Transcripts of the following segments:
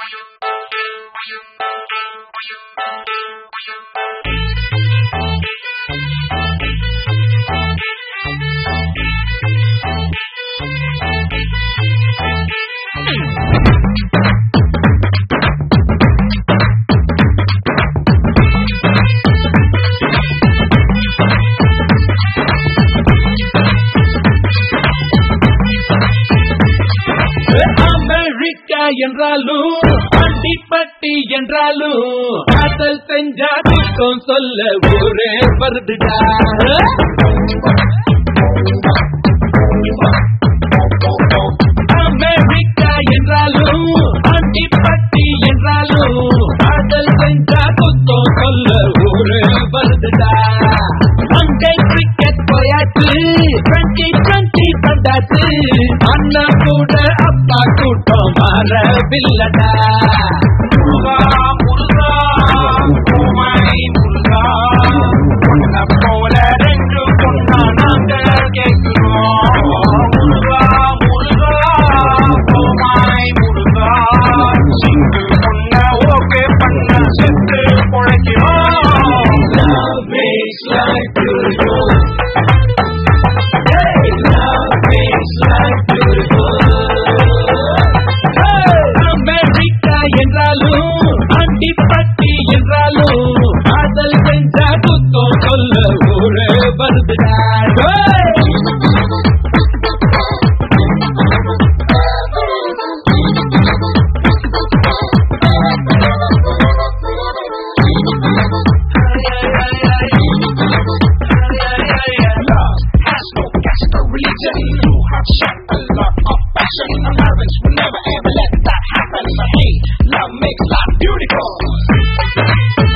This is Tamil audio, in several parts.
அமெரிக்கா என்றாலும் அண்டிப்பட்டி என்றாலும் காதல் செஞ்சா குத்தம் சொல்ல ஊரே வருதுடா அமெரிக்கா என்றாலும் அண்டிப்பட்டி என்றாலும் காதல் செஞ்சா குத்தம் சொல்ல ஊரே வருதுடா அங்கே கிரிக்கெட் போயாச்சு டுவெண்ட்டி டுவெண்ட்டி பந்தாச்சு அண்ணன் கூட அப்பா கூட்டம் மாறவில்லடா முருகா முருகா பூமாரி முருகா உன்னை போல ரெண்டு பொண்ணா நாங்க கேட்கிறோம் முருகா முருகா பூமாரி முருகா சிங்கு பொண்ண ஓகே பண்ண செத்து பொழைக்கிறோம் Love is like beautiful. Hey, love is like beautiful. Hey, America என்றாலும் அண்டிப்பட்டி என்றாலும் காதல் செஞ்சா குத்தம் சொல்ல ஊரே வருதுடா Hey! Love has no caste or religion. You have shown a lot of passion. And parents will never ever let that happen. So hey, love makes life beautiful.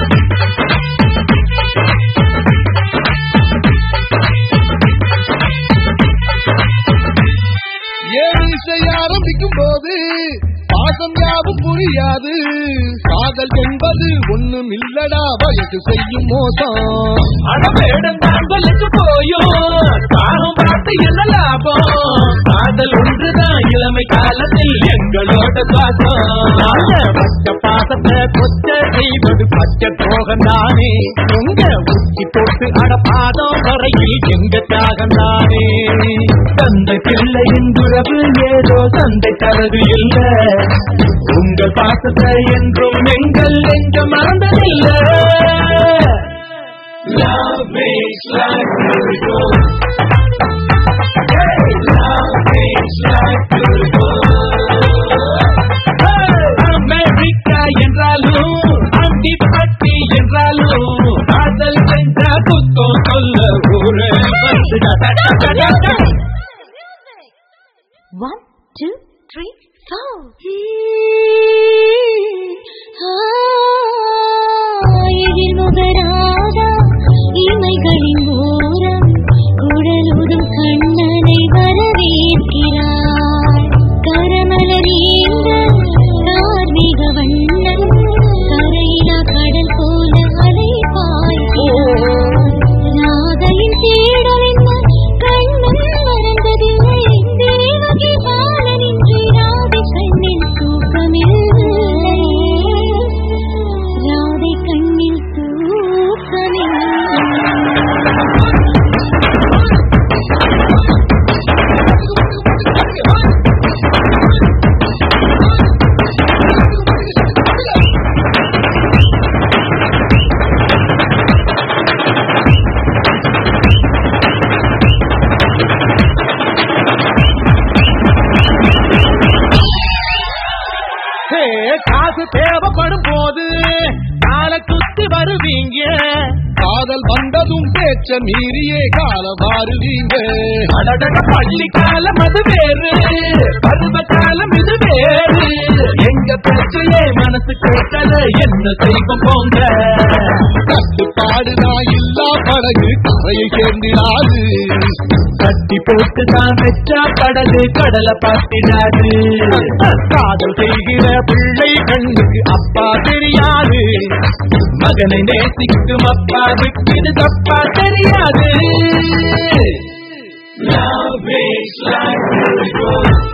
ஏழு செய்ய ஆரம்பிக்கும் போது பாசம் யாவும் புரியாது காதல் என்பது ஒண்ணும் இல்லடா வயசு செய்யும் மோசம் அடவேடம் தாங்களுக்கு போயும் தானும் பார்த்து என்ன லாபம் காதல் ஒன்றுதான் இளமை காலத்தில் எங்களோட சுவாசம் நாங்க பச்ச பாசத்தை கொச்ச செய்வது பச்ச துரோகம் தானே உங்க உச்சி போட்டு அடப்பாதம் வரையில் எங்க தியாகம் தானே தந்தை பிள்ளையின் துறவு ஏதோ சந்தை தரது இல்ல உங்கள் பாசத்தை என்றும் எங்கள் எங்க மறந்ததில்லை Love is like beautiful. Hey, love is like beautiful. Hey, America என்றாலும் அண்டிப்பட்டி என்றாலும் காதல் செஞ்ச குத்தம் சொல்ல ஊரே வந்துடா One, two, three, four. எழில்முகராதா இமைகளின் ஓரம் குழலுதும் கண்ணனை வரவேற்கிறார் கரமலரேந்த தார்மீக வண்ணன் கரையிலா கடல் போல அலை பாய்கிறார் ராதையின் தேடலென்ன கண்ணன் மறந்ததில்லை தேவகி பாலனின்றி ராதை கண்ணில் தூக்கமில்லை ராதை கண்ணில் தூக்கமில்லை ஹே, காசு தேவைப்படும் போது கால குத்தி வருவீங்க காதல் வந்ததும் பேச்ச மீறியே கால மாறுவீங்க அடடட பள்ளி காலம் அது வேறு பருவ காலம் இது வேறு எங்க பேச்சையே மனசு கேட்கல என்ன செய்வோம் போங்க கட்டுப்பாடு நான் இல்லா படகு கரையை சேர்ந்திடாது கட்டி போட்டு தான் வச்சா கடலு கடலை பார்த்திடாது காதல் செய்கிற பிள்ளை கண்ணுக்கு அப்பா தெரியாது மகனை நேசிக்கும் அப்பாவுக்கு இது தப்பா தெரியாது Love is like beautiful.